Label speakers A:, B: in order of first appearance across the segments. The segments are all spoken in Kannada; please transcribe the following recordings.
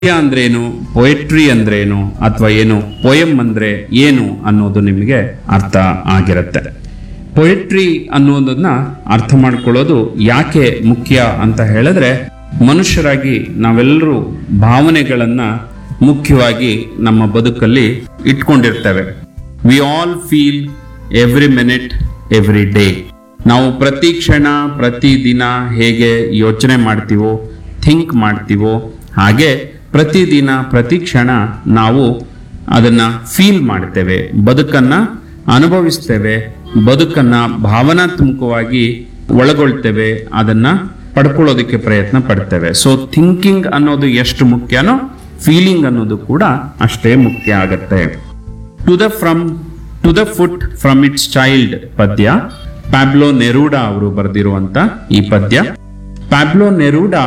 A: ಪದ್ಯ ಅಂದ್ರೇನು ಪೊಯೆಟ್ರಿ ಅಂದ್ರೇನು ಅಥವಾ ಏನು ಪೊಯಮ್ ಅಂದ್ರೆ ಏನು ಅನ್ನೋದು ನಿಮಗೆ ಅರ್ಥ ಆಗಿರುತ್ತೆ ಪೊಯೆಟ್ರಿ ಅನ್ನೋದನ್ನ ಅರ್ಥ ಮಾಡ್ಕೊಳ್ಳೋದು ಯಾಕೆ ಮುಖ್ಯ ಅಂತ ಹೇಳಿದ್ರೆ ಮನುಷ್ಯರಾಗಿ ನಾವೆಲ್ಲರೂ ಭಾವನೆಗಳನ್ನ ಮುಖ್ಯವಾಗಿ ನಮ್ಮ ಬದುಕಲ್ಲಿ ಇಟ್ಕೊಂಡಿರ್ತೇವೆ we all feel every minute every day ನಾವು ಪ್ರತಿ ಕ್ಷಣ ಪ್ರತಿ ದಿನ ಹೇಗೆ ಯೋಚನೆ ಮಾಡ್ತೀವೋ ಥಿಂಕ್ ಮಾಡ್ತೀವೋ ಹಾಗೆ ಪ್ರತಿದಿನ ಪ್ರತಿ ಕ್ಷಣ ನಾವು ಅದನ್ನ ಫೀಲ್ ಮಾಡ್ತೇವೆ ಬದುಕನ್ನ ಅನುಭವಿಸ್ತೇವೆ ಬದುಕನ್ನ ಭಾವನಾತ್ಮಕವಾಗಿ ಒಳಗೊಳ್ತೇವೆ ಅದನ್ನ ಪಡ್ಕೊಳ್ಳೋದಕ್ಕೆ ಪ್ರಯತ್ನ ಪಡ್ತೇವೆ ಸೊ ಥಿಂಕಿಂಗ್ ಅನ್ನೋದು ಎಷ್ಟು ಮುಖ್ಯನೋ ಫೀಲಿಂಗ್ ಅನ್ನೋದು ಕೂಡ ಅಷ್ಟೇ ಮುಖ್ಯ ಆಗತ್ತೆ to the from to the foot from its child ಪದ್ಯ ಪ್ಯಾಬ್ಲೋ ನೆರೂಡಾ ಅವರು ಬರೆದಿರುವಂತ ಈ ಪದ್ಯ ಪ್ಯಾಬ್ಲೋ ನೆರೂಡಾ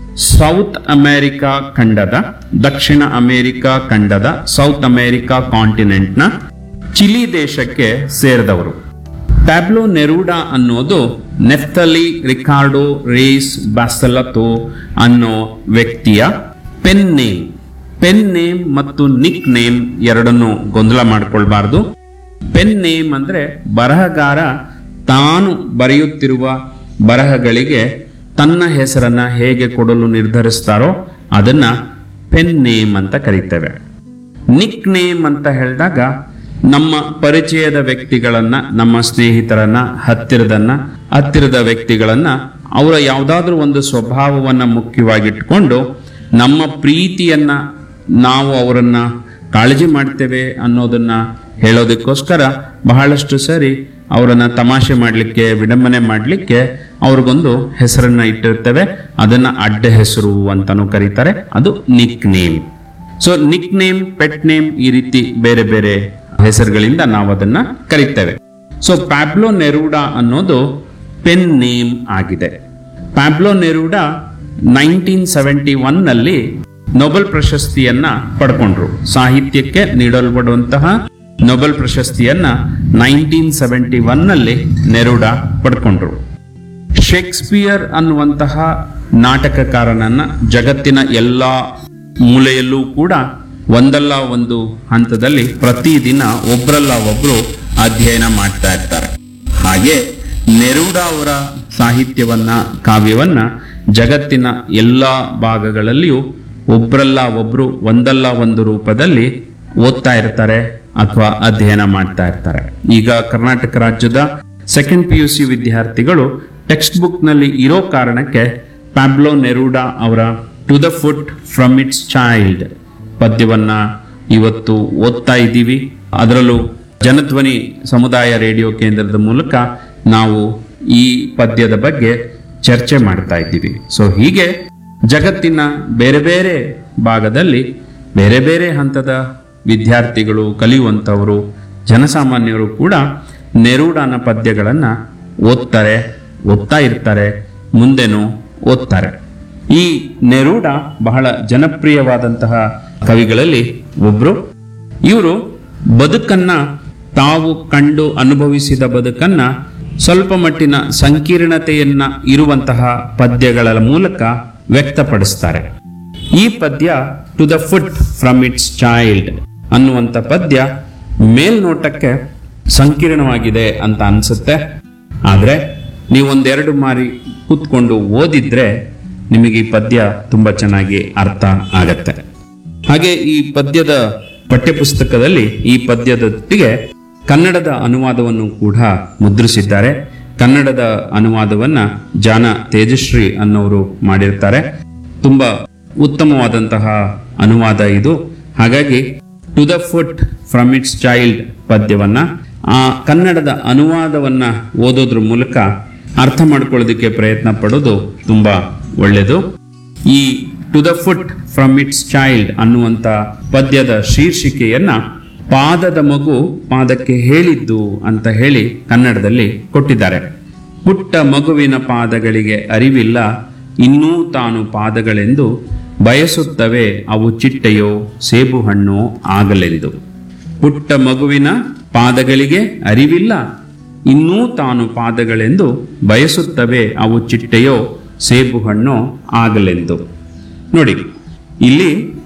A: ಸೌತ್ ಅಮೆರಿಕಾ ಖಂಡದ ದಕ್ಷಿಣ ಅಮೆರಿಕಾ ಖಂಡದ ಸೌತ್ ಅಮೆರಿಕಾ ಕಾಂಟಿನೆಂಟ್ನ ಚಿಲಿ ದೇಶಕ್ಕೆ ಸೇರಿದವರು ಪ್ಯಾಬ್ಲೋ ನೆರೂಡಾ ಅನ್ನೋದು ನೆಫ್ತಲಿ ರಿಕಾರ್ಡೋ ರೇಸ್ ಬ್ಯಾಸಲತೋ ಅನ್ನೋ ವ್ಯಕ್ತಿಯ ಪೆನ್ ನೇಮ್ ಪೆನ್ ನೇಮ್ ಮತ್ತು ನಿಕ್ ನೇಮ್ ಎರಡನ್ನು ಗೊಂದಲ ಮಾಡ್ಕೊಳ್ಬಾರ್ದು ಪೆನ್ ನೇಮ್ ಅಂದ್ರೆ ಬರಹಗಾರ ತಾನು ಬರೆಯುತ್ತಿರುವ ಬರಹಗಳಿಗೆ ತನ್ನ ಹೆಸರನ್ನ ಹೇಗೆ ಕೊಡಲು ನಿರ್ಧರಿಸ್ತಾರೋ ಅದನ್ನ ಪೆನ್ ನೇಮ್ ಅಂತ ಕರೀತೇವೆ ನಿಕ್ ನೇಮ್ ಅಂತ ಹೇಳಿದಾಗ ನಮ್ಮ ಪರಿಚಯದ ವ್ಯಕ್ತಿಗಳನ್ನ ನಮ್ಮ ಸ್ನೇಹಿತರನ್ನ ಹತ್ತಿರದನ್ನ ಹತ್ತಿರದ ವ್ಯಕ್ತಿಗಳನ್ನ ಅವರ ಯಾವುದಾದ್ರೂ ಒಂದು ಸ್ವಭಾವವನ್ನ ಮುಖ್ಯವಾಗಿಟ್ಕೊಂಡು ನಮ್ಮ ಪ್ರೀತಿಯನ್ನ ನಾವು ಅವರನ್ನ ಕಾಳಜಿ ಮಾಡ್ತೇವೆ ಅನ್ನೋದನ್ನ ಹೇಳೋದಕ್ಕೋಸ್ಕರ ಬಹಳಷ್ಟು ಸರಿ ಅವರನ್ನ ತಮಾಷೆ ಮಾಡಲಿಕ್ಕೆ ವಿಡಂಬನೆ ಮಾಡಲಿಕ್ಕೆ ಅವ್ರಿಗೊಂದು ಹೆಸರನ್ನ ಇಟ್ಟಿರ್ತೇವೆ ಅದನ್ನ ಅಡ್ಡ ಹೆಸರು ಅಂತಾನೂ ಕರೀತಾರೆ ಅದು nickname so nickname pet name ಈ ರೀತಿ ಬೇರೆ ಬೇರೆ ಹೆಸರುಗಳಿಂದ ನಾವು ಅದನ್ನ ಕರೀತೇವೆ ಸೊ ಪ್ಯಾಬ್ಲೋ ನೆರೂಡಾ ಅನ್ನೋದು ಪೆನ್ ನೇಮ್ ಆಗಿದೆ Pablo Neruda nineteen seventy one ನಲ್ಲಿ ನೊಬೆಲ್ ಪ್ರಶಸ್ತಿಯನ್ನ ಪಡ್ಕೊಂಡ್ರು ಸಾಹಿತ್ಯಕ್ಕೆ ನೀಡಲ್ಪಡುವಂತಹ ನೊಬೆಲ್ ಪ್ರಶಸ್ತಿಯನ್ನ ನೈನ್ಟೀನ್ ಸೆವೆಂಟಿ ಒನ್ ನಲ್ಲಿ ನೆರೂಡಾ ಪಡ್ಕೊಂಡ್ರು ಶೇಕ್ಸ್ಪಿಯರ್ ಅನ್ನುವಂತಹ ನಾಟಕಕಾರನನ್ನ ಜಗತ್ತಿನ ಎಲ್ಲಾ ಮೂಲೆಯಲ್ಲೂ ಕೂಡ ಒಂದಲ್ಲ ಒಂದು ಹಂತದಲ್ಲಿ ಪ್ರತಿದಿನ ಒಬ್ರಲ್ಲ ಒಬ್ರು ಅಧ್ಯಯನ ಮಾಡ್ತಾ ಇರ್ತಾರೆ ಹಾಗೆ ನೆರೂಡ ಅವರ ಸಾಹಿತ್ಯವನ್ನ ಕಾವ್ಯವನ್ನ ಜಗತ್ತಿನ ಎಲ್ಲಾ ಭಾಗಗಳಲ್ಲಿಯೂ ಒಬ್ರಲ್ಲ ಒಬ್ರು ಒಂದಲ್ಲ ಒಂದು ರೂಪದಲ್ಲಿ ಓದ್ತಾ ಇರ್ತಾರೆ ಅಥವಾ ಅಧ್ಯಯನ ಮಾಡ್ತಾ ಇರ್ತಾರೆ ಈಗ ಕರ್ನಾಟಕ ರಾಜ್ಯದ ಸೆಕೆಂಡ್ ಪಿ ಯು ಸಿ ವಿದ್ಯಾರ್ಥಿಗಳು ಟೆಕ್ಸ್ಟ್ ಬುಕ್ ನಲ್ಲಿ ಇರೋ ಕಾರಣಕ್ಕೆ ಪ್ಯಾಬ್ಲೋ ನೆರೂಡಾ ಅವರ to the foot from its child ಪದ್ಯವನ್ನ ಇವತ್ತು ಓದ್ತಾ ಇದ್ದೀವಿ ಅದರಲ್ಲೂ ಜನಧ್ವನಿ ಸಮುದಾಯ ರೇಡಿಯೋ ಕೇಂದ್ರದ ಮೂಲಕ ನಾವು ಈ ಪದ್ಯದ ಬಗ್ಗೆ ಚರ್ಚೆ ಮಾಡ್ತಾ ಇದ್ದೀವಿ ಸೊ ಹೀಗೆ ಜಗತ್ತಿನ ಬೇರೆ ಬೇರೆ ಭಾಗದಲ್ಲಿ ಬೇರೆ ಬೇರೆ ಹಂತದ ವಿದ್ಯಾರ್ಥಿಗಳು ಕಲಿಯುವಂಥವರು ಜನಸಾಮಾನ್ಯರು ಕೂಡ ನೆರೂಡಾನ ಪದ್ಯಗಳನ್ನ ಓದ್ತಾರೆ ಓದ್ತಾ ಇರ್ತಾರೆ ಮುಂದೆನೂ ಓದ್ತಾರೆ ಈ ನೆರೂಡ ಬಹಳ ಜನಪ್ರಿಯವಾದಂತಹ ಕವಿಗಳಲ್ಲಿ ಒಬ್ರು ಇವರು ಬದುಕನ್ನ ತಾವು ಕಂಡು ಅನುಭವಿಸಿದ ಬದುಕನ್ನ ಸ್ವಲ್ಪ ಮಟ್ಟಿನ ಸಂಕೀರ್ಣತೆಯನ್ನ ಇರುವಂತಹ ಪದ್ಯಗಳ ಮೂಲಕ ವ್ಯಕ್ತಪಡಿಸ್ತಾರೆ ಈ ಪದ್ಯ to the foot from its child ಅನ್ನುವಂಥ ಪದ್ಯ ಮೇಲ್ನೋಟಕ್ಕೆ ಸಂಕೀರ್ಣವಾಗಿದೆ ಅಂತ ಅನ್ಸುತ್ತೆ ಆದ್ರೆ ನೀವು ಒಂದೆರಡು ಮಾರಿ ಕೂತ್ಕೊಂಡು ಓದಿದ್ರೆ ನಿಮಗೆ ಈ ಪದ್ಯ ತುಂಬಾ ಚೆನ್ನಾಗಿ ಅರ್ಥ ಆಗತ್ತೆ ಹಾಗೆ ಈ ಪದ್ಯದ ಪಠ್ಯಪುಸ್ತಕದಲ್ಲಿ ಈ ಪದ್ಯದೊಟ್ಟಿಗೆ ಕನ್ನಡದ ಅನುವಾದವನ್ನು ಕೂಡ ಮುದ್ರಿಸಿದ್ದಾರೆ ಕನ್ನಡದ ಅನುವಾದವನ್ನ ಜಾನ ತೇಜಶ್ರೀ ಅನ್ನೋರು ಮಾಡಿರ್ತಾರೆ ತುಂಬಾ ಉತ್ತಮವಾದಂತಹ ಅನುವಾದ ಇದು ಹಾಗಾಗಿ to the foot from its child ಪದ್ಯವನ್ನ ಆ ಕನ್ನಡದ ಅನುವಾದವನ್ನ ಓದೋದ್ರ ಮೂಲಕ ಅರ್ಥ ಮಾಡ್ಕೊಳ್ಳೋದಕ್ಕೆ ಪ್ರಯತ್ನ ಪಡೋದು ತುಂಬಾ ಒಳ್ಳೆಯದು ಈ to the foot from its child ಅನ್ನುವಂತ ಪದ್ಯದ ಶೀರ್ಷಿಕೆಯನ್ನ ಪಾದದ ಮಗು ಪಾದಕ್ಕೆ ಹೇಳಿದ್ದು ಅಂತ ಹೇಳಿ ಕನ್ನಡದಲ್ಲಿ ಕೊಟ್ಟಿದ್ದಾರೆ ಪುಟ್ಟ ಮಗುವಿನ ಪಾದಗಳಿಗೆ ಅರಿವಿಲ್ಲ ಇನ್ನೂ ತಾನು ಪಾದಗಳೆಂದು ಬಯಸುತ್ತವೆ ಅವು ಚಿಟ್ಟೆಯೋ ಸೇಬು ಹಣ್ಣು ಆಗಲೆಂದು ಪುಟ್ಟ ಮಗುವಿನ ಪಾದಗಳಿಗೆ ಅರಿವಿಲ್ಲ ಇನ್ನೂ ತಾನು ಪಾದಗಳೆಂದು ಬಯಸುತ್ತವೆ ಅವು ಚಿಟ್ಟೆಯೋ ಸೇಬು ಹಣ್ಣು ಆಗಲೆಂದು ನೋಡಿ ಇಲ್ಲಿ